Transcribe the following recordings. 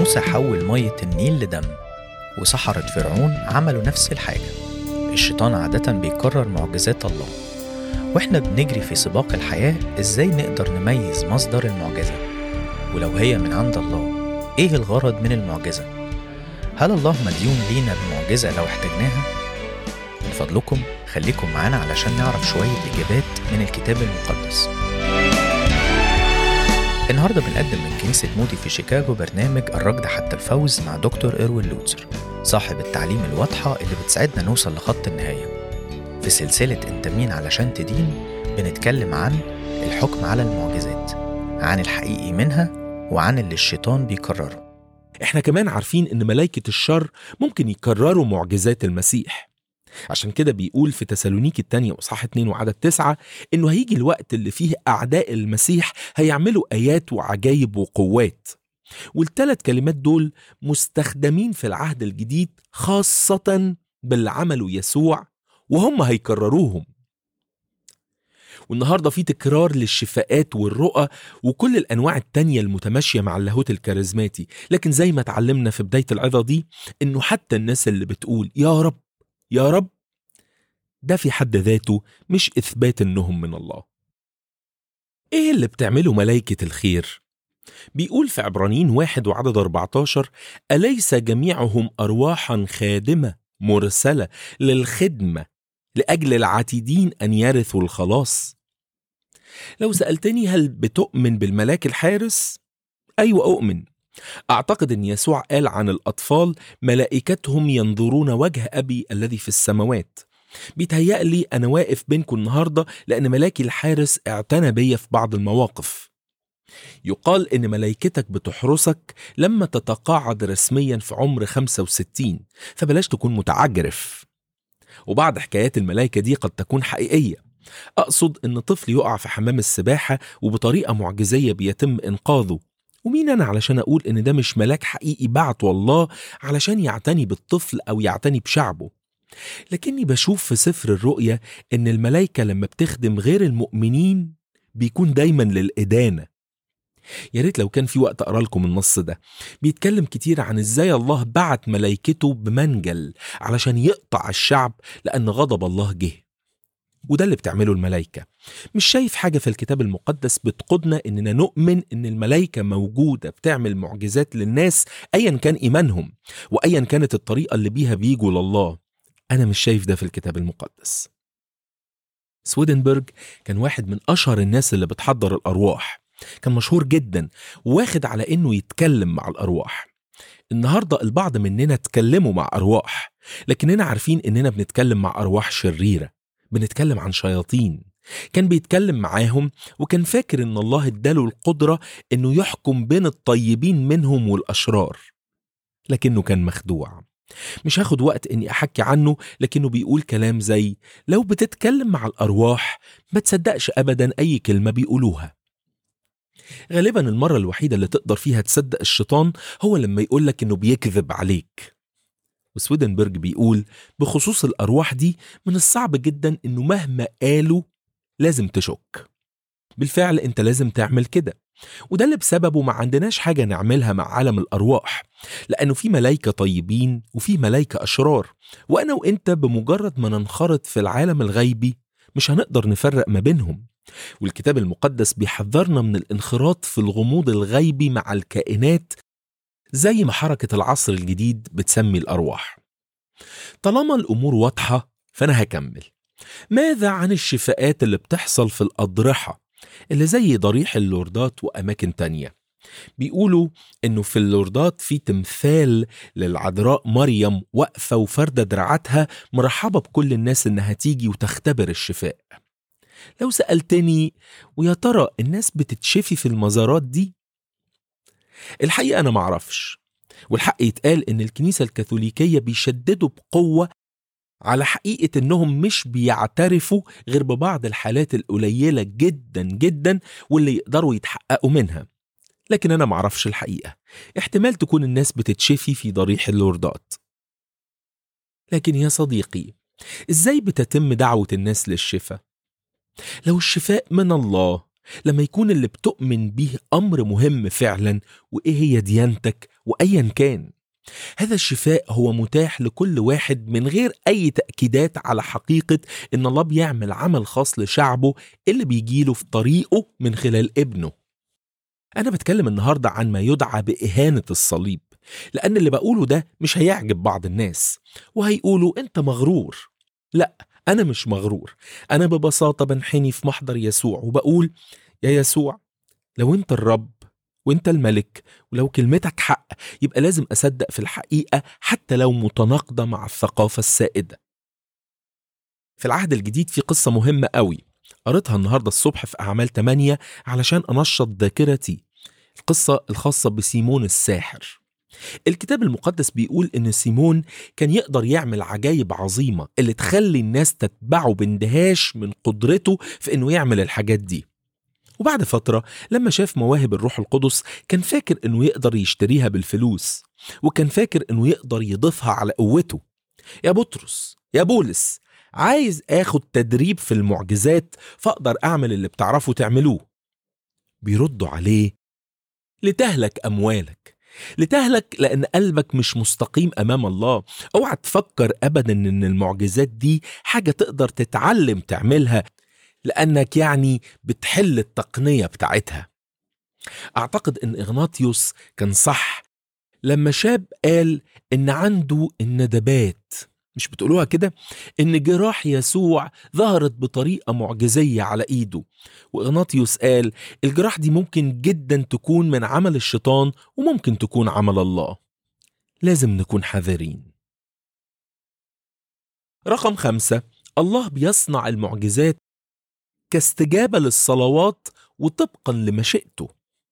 موسى حول مية النيل لدم وسحرة فرعون عملوا نفس الحاجة الشيطان عادة بيكرر معجزات الله واحنا بنجري في سباق الحياة ازاي نقدر نميز مصدر المعجزة ولو هي من عند الله ايه الغرض من المعجزة هل الله مديون لينا بمعجزة لو احتاجناها من فضلكم خليكم معانا علشان نعرف شوية إجابات من الكتاب المقدس النهاردة بنقدم من كنيسة مودي في شيكاغو برنامج الركض حتى الفوز مع دكتور إروين لوتسر صاحب التعليم الواضحة اللي بتساعدنا نوصل لخط النهاية في سلسلة انت مين علشان تدين بنتكلم عن الحكم على المعجزات عن الحقيقي منها وعن اللي الشيطان بيكرره احنا كمان عارفين ان ملائكة الشر ممكن يكرروا معجزات المسيح عشان كده بيقول في تسالونيكي الثانية وصح 2 وعدد تسعة انه هيجي الوقت اللي فيه اعداء المسيح هيعملوا ايات وعجايب وقوات والثلاث كلمات دول مستخدمين في العهد الجديد خاصة باللي عمله يسوع وهم هيكرروهم والنهاردة في تكرار للشفاءات والرؤى وكل الأنواع التانية المتماشية مع اللاهوت الكاريزماتي لكن زي ما اتعلمنا في بداية العظة دي إنه حتى الناس اللي بتقول يا رب يا رب ده في حد ذاته مش إثبات إنهم من الله إيه اللي بتعمله ملايكة الخير؟ بيقول في عبرانيين واحد وعدد 14 أليس جميعهم أرواحا خادمة مرسلة للخدمة لأجل العاتدين أن يرثوا الخلاص لو سألتني هل بتؤمن بالملاك الحارس؟ أيوة أؤمن أعتقد أن يسوع قال عن الأطفال ملائكتهم ينظرون وجه أبي الذي في السماوات بيتهيألي أنا واقف بينكم النهاردة لأن ملاكي الحارس اعتنى بيا في بعض المواقف يقال إن ملائكتك بتحرسك لما تتقاعد رسميا في عمر 65 فبلاش تكون متعجرف وبعض حكايات الملائكة دي قد تكون حقيقية أقصد إن طفل يقع في حمام السباحة وبطريقة معجزية بيتم إنقاذه ومين أنا علشان أقول إن ده مش ملاك حقيقي بعته الله علشان يعتني بالطفل أو يعتني بشعبه لكني بشوف في سفر الرؤيا إن الملائكة لما بتخدم غير المؤمنين بيكون دايما للإدانة يا ريت لو كان في وقت اقرا لكم النص ده بيتكلم كتير عن ازاي الله بعت ملائكته بمنجل علشان يقطع الشعب لان غضب الله جه وده اللي بتعمله الملائكة مش شايف حاجة في الكتاب المقدس بتقودنا إننا نؤمن إن الملائكة موجودة بتعمل معجزات للناس أيا كان إيمانهم وأيا كانت الطريقة اللي بيها بيجوا لله أنا مش شايف ده في الكتاب المقدس سويدنبرج كان واحد من أشهر الناس اللي بتحضر الأرواح كان مشهور جدا واخد على انه يتكلم مع الارواح النهارده البعض مننا اتكلموا مع ارواح لكننا عارفين اننا بنتكلم مع ارواح شريره بنتكلم عن شياطين كان بيتكلم معاهم وكان فاكر ان الله اداله القدره انه يحكم بين الطيبين منهم والاشرار لكنه كان مخدوع مش هاخد وقت اني احكي عنه لكنه بيقول كلام زي لو بتتكلم مع الارواح ما تصدقش ابدا اي كلمه بيقولوها غالبا المرة الوحيدة اللي تقدر فيها تصدق الشيطان هو لما يقولك انه بيكذب عليك وسويدنبرج بيقول بخصوص الأرواح دي من الصعب جدا انه مهما قالوا لازم تشك بالفعل انت لازم تعمل كده وده اللي بسببه ما عندناش حاجة نعملها مع عالم الأرواح لأنه في ملايكة طيبين وفي ملايكة أشرار وأنا وإنت بمجرد ما ننخرط في العالم الغيبي مش هنقدر نفرق ما بينهم والكتاب المقدس بيحذرنا من الانخراط في الغموض الغيبي مع الكائنات زي ما حركة العصر الجديد بتسمي الأرواح طالما الأمور واضحة فأنا هكمل ماذا عن الشفاءات اللي بتحصل في الأضرحة اللي زي ضريح اللوردات وأماكن تانية بيقولوا إنه في اللوردات في تمثال للعذراء مريم واقفة وفردة دراعاتها مرحبة بكل الناس إنها تيجي وتختبر الشفاء لو سألتني ويا ترى الناس بتتشفي في المزارات دي؟ الحقيقة أنا معرفش والحق يتقال إن الكنيسة الكاثوليكية بيشددوا بقوة على حقيقة إنهم مش بيعترفوا غير ببعض الحالات القليلة جدا جدا واللي يقدروا يتحققوا منها لكن أنا معرفش الحقيقة احتمال تكون الناس بتتشفي في ضريح اللوردات لكن يا صديقي إزاي بتتم دعوة الناس للشفاء؟ لو الشفاء من الله لما يكون اللي بتؤمن بيه أمر مهم فعلا وإيه هي ديانتك وأيا كان هذا الشفاء هو متاح لكل واحد من غير أي تأكيدات على حقيقة إن الله بيعمل عمل خاص لشعبه اللي بيجيله في طريقه من خلال ابنه أنا بتكلم النهاردة عن ما يدعى بإهانة الصليب لأن اللي بقوله ده مش هيعجب بعض الناس وهيقولوا أنت مغرور لا أنا مش مغرور أنا ببساطة بنحني في محضر يسوع وبقول يا يسوع لو أنت الرب وأنت الملك ولو كلمتك حق يبقى لازم أصدق في الحقيقة حتى لو متناقضة مع الثقافة السائدة في العهد الجديد في قصة مهمة قوي قريتها النهاردة الصبح في أعمال 8 علشان أنشط ذاكرتي القصة الخاصة بسيمون الساحر الكتاب المقدس بيقول إن سيمون كان يقدر يعمل عجايب عظيمة اللي تخلي الناس تتبعه باندهاش من قدرته في إنه يعمل الحاجات دي وبعد فترة لما شاف مواهب الروح القدس كان فاكر إنه يقدر يشتريها بالفلوس وكان فاكر إنه يقدر يضيفها على قوته يا بطرس يا بولس عايز اخد تدريب في المعجزات فاقدر اعمل اللي بتعرفوا تعملوه بيردوا عليه لتهلك اموالك لتهلك لان قلبك مش مستقيم امام الله اوعى تفكر ابدا ان المعجزات دي حاجه تقدر تتعلم تعملها لانك يعني بتحل التقنيه بتاعتها اعتقد ان اغناطيوس كان صح لما شاب قال ان عنده الندبات مش بتقولوها كده ان جراح يسوع ظهرت بطريقه معجزيه على ايده واغناطيوس قال الجراح دي ممكن جدا تكون من عمل الشيطان وممكن تكون عمل الله لازم نكون حذرين رقم خمسة الله بيصنع المعجزات كاستجابة للصلوات وطبقا لمشيئته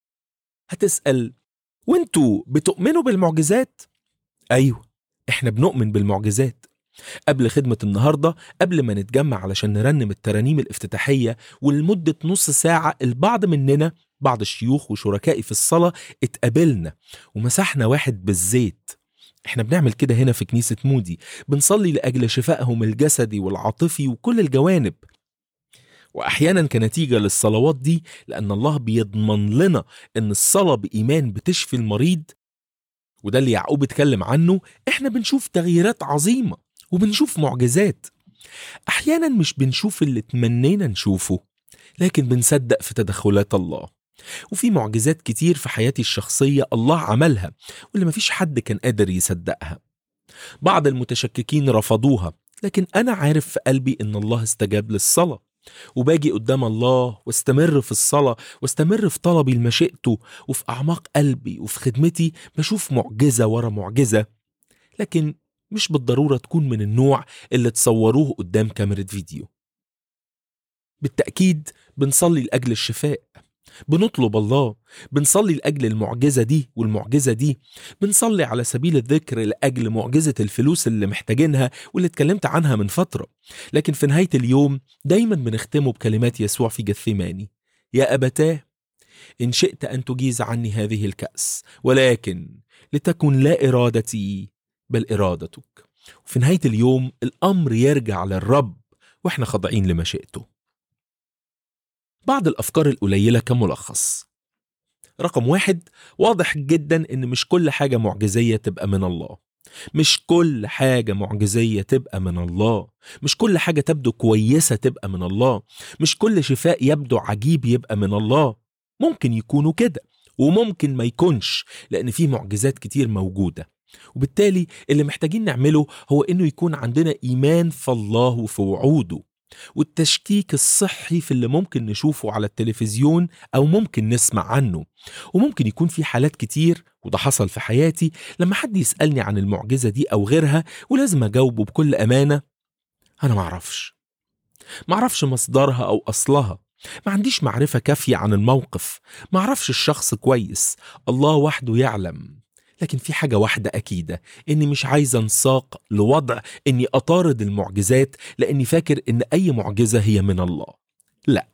هتسأل وانتوا بتؤمنوا بالمعجزات؟ أيوه احنا بنؤمن بالمعجزات قبل خدمة النهاردة قبل ما نتجمع علشان نرنم الترانيم الافتتاحية ولمدة نص ساعة البعض مننا بعض الشيوخ وشركائي في الصلاة اتقابلنا ومسحنا واحد بالزيت احنا بنعمل كده هنا في كنيسة مودي بنصلي لأجل شفائهم الجسدي والعاطفي وكل الجوانب واحيانا كنتيجه للصلوات دي لان الله بيضمن لنا ان الصلاه بايمان بتشفي المريض وده اللي يعقوب اتكلم عنه احنا بنشوف تغييرات عظيمه وبنشوف معجزات احيانا مش بنشوف اللي تمنينا نشوفه لكن بنصدق في تدخلات الله وفي معجزات كتير في حياتي الشخصيه الله عملها واللي مفيش حد كان قادر يصدقها بعض المتشككين رفضوها لكن انا عارف في قلبي ان الله استجاب للصلاه وباجي قدام الله واستمر في الصلاة واستمر في طلبي لمشيئته وفي أعماق قلبي وفي خدمتي بشوف معجزة ورا معجزة لكن مش بالضرورة تكون من النوع اللي تصوروه قدام كاميرا فيديو بالتأكيد بنصلي لأجل الشفاء بنطلب الله بنصلي لأجل المعجزة دي والمعجزة دي بنصلي على سبيل الذكر لأجل معجزة الفلوس اللي محتاجينها واللي اتكلمت عنها من فترة لكن في نهاية اليوم دايما بنختمه بكلمات يسوع في جثماني يا أبتاه إن شئت أن تجيز عني هذه الكأس ولكن لتكن لا إرادتي بل إرادتك وفي نهاية اليوم الأمر يرجع للرب وإحنا خاضعين لمشيئته بعض الأفكار القليلة كملخص رقم واحد واضح جدا إن مش كل حاجة معجزية تبقى من الله مش كل حاجة معجزية تبقى من الله مش كل حاجة تبدو كويسة تبقى من الله مش كل شفاء يبدو عجيب يبقى من الله ممكن يكونوا كده وممكن ما يكونش لأن في معجزات كتير موجودة وبالتالي اللي محتاجين نعمله هو إنه يكون عندنا إيمان في الله وفي وعوده والتشكيك الصحي في اللي ممكن نشوفه على التلفزيون أو ممكن نسمع عنه وممكن يكون في حالات كتير وده حصل في حياتي لما حد يسألني عن المعجزة دي أو غيرها ولازم أجاوبه بكل أمانة أنا معرفش معرفش مصدرها أو أصلها ما عنديش معرفة كافية عن الموقف معرفش الشخص كويس الله وحده يعلم لكن في حاجة واحدة أكيدة إني مش عايز انساق لوضع إني أطارد المعجزات لأني فاكر إن أي معجزة هي من الله لا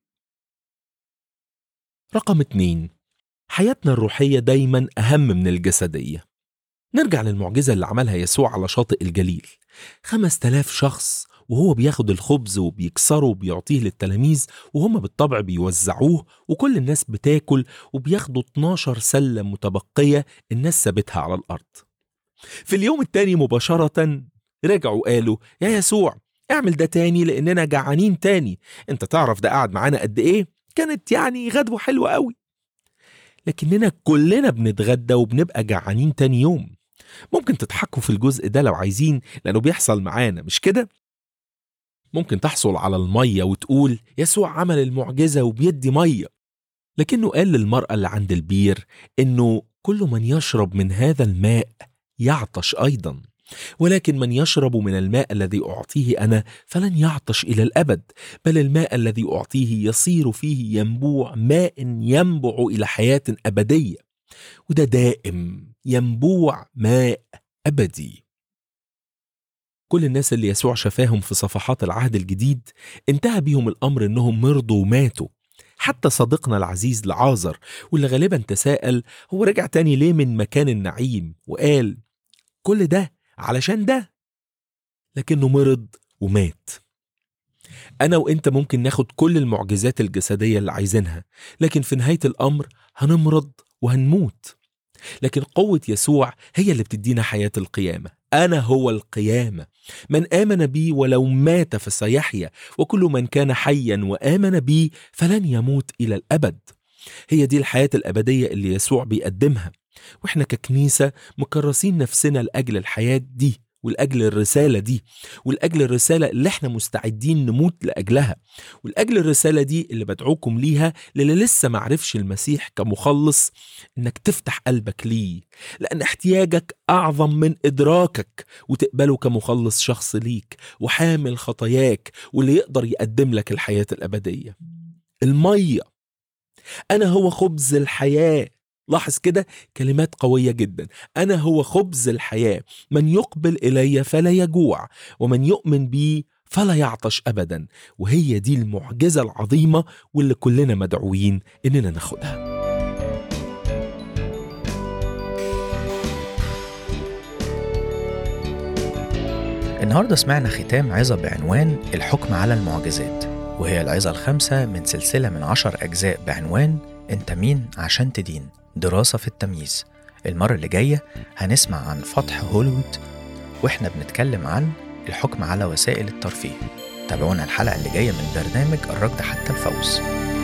رقم اتنين حياتنا الروحية دايما أهم من الجسدية نرجع للمعجزة اللي عملها يسوع على شاطئ الجليل خمس تلاف شخص وهو بياخد الخبز وبيكسره وبيعطيه للتلاميذ وهم بالطبع بيوزعوه وكل الناس بتاكل وبياخدوا 12 سلة متبقية الناس سابتها على الأرض في اليوم التاني مباشرة رجعوا قالوا يا يسوع اعمل ده تاني لأننا جعانين تاني انت تعرف ده قعد معانا قد ايه كانت يعني غدوة حلوة قوي لكننا كلنا بنتغدى وبنبقى جعانين تاني يوم ممكن تضحكوا في الجزء ده لو عايزين لأنه بيحصل معانا مش كده؟ ممكن تحصل على المية وتقول يسوع عمل المعجزة وبيدي مية لكنه قال للمرأة اللي عند البير إنه كل من يشرب من هذا الماء يعطش أيضا ولكن من يشرب من الماء الذي أعطيه أنا فلن يعطش إلى الأبد بل الماء الذي أعطيه يصير فيه ينبوع ماء ينبع إلى حياة أبدية وده دائم ينبوع ماء أبدي كل الناس اللي يسوع شفاهم في صفحات العهد الجديد انتهى بيهم الأمر إنهم مرضوا وماتوا حتى صديقنا العزيز لعازر واللي غالبا تساءل هو رجع تاني ليه من مكان النعيم وقال كل ده علشان ده لكنه مرض ومات أنا وإنت ممكن ناخد كل المعجزات الجسدية اللي عايزينها لكن في نهاية الأمر هنمرض وهنموت لكن قوة يسوع هي اللي بتدينا حياة القيامة أنا هو القيامة من آمن بي ولو مات فسيحيا وكل من كان حيا وآمن بي فلن يموت إلى الأبد هي دي الحياة الأبدية اللي يسوع بيقدمها وإحنا ككنيسة مكرسين نفسنا لأجل الحياة دي ولأجل الرسالة دي ولأجل الرسالة اللي احنا مستعدين نموت لأجلها ولأجل الرسالة دي اللي بدعوكم ليها للي لسه معرفش المسيح كمخلص انك تفتح قلبك ليه لأن احتياجك أعظم من إدراكك وتقبله كمخلص شخص ليك وحامل خطاياك واللي يقدر يقدم لك الحياة الأبدية المية أنا هو خبز الحياة لاحظ كده كلمات قوية جدا أنا هو خبز الحياة من يقبل إلي فلا يجوع ومن يؤمن بي فلا يعطش أبدا وهي دي المعجزة العظيمة واللي كلنا مدعوين إننا ناخدها النهاردة سمعنا ختام عظة بعنوان الحكم على المعجزات وهي العظة الخامسة من سلسلة من عشر أجزاء بعنوان أنت مين عشان تدين دراسة في التمييز المرة اللي جاية هنسمع عن فتح هوليوود وإحنا بنتكلم عن الحكم على وسائل الترفيه تابعونا الحلقة اللي جاية من برنامج الركض حتى الفوز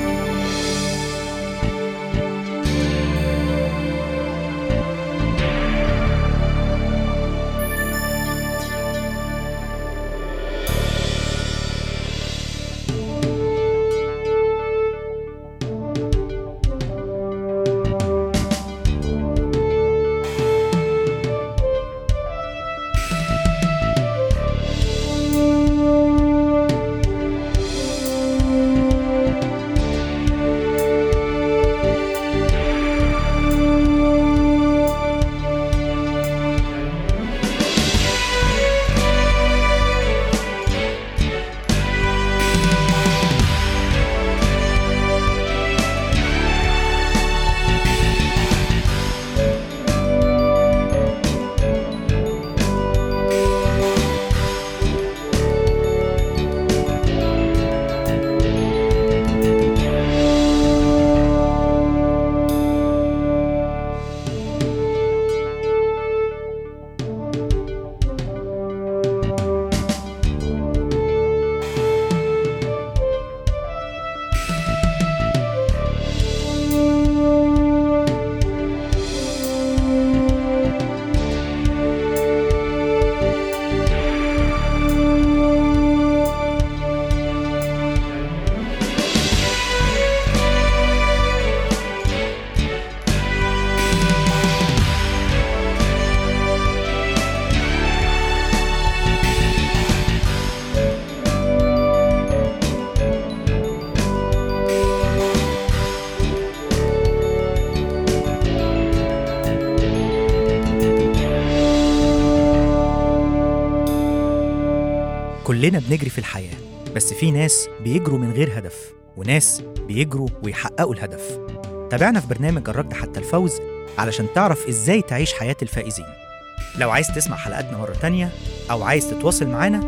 كلنا بنجري في الحياة بس في ناس بيجروا من غير هدف وناس بيجروا ويحققوا الهدف تابعنا في برنامج الركض حتى الفوز علشان تعرف ازاي تعيش حياة الفائزين لو عايز تسمع حلقاتنا مرة تانية أو عايز تتواصل معانا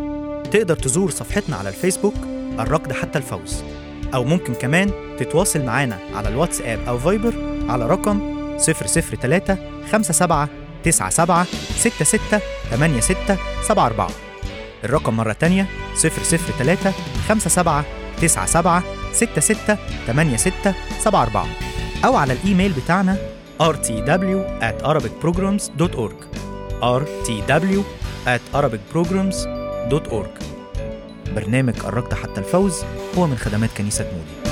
تقدر تزور صفحتنا على الفيسبوك الركض حتى الفوز أو ممكن كمان تتواصل معانا على الواتساب أو فايبر على رقم 003 57 97 66 86 74 الرقم مرة تانية 003 57 97 66 86 74 أو على الإيميل بتاعنا rtw at arabicprograms.org rtw at arabicprograms.org برنامج قربت حتى الفوز هو من خدمات كنيسة مودي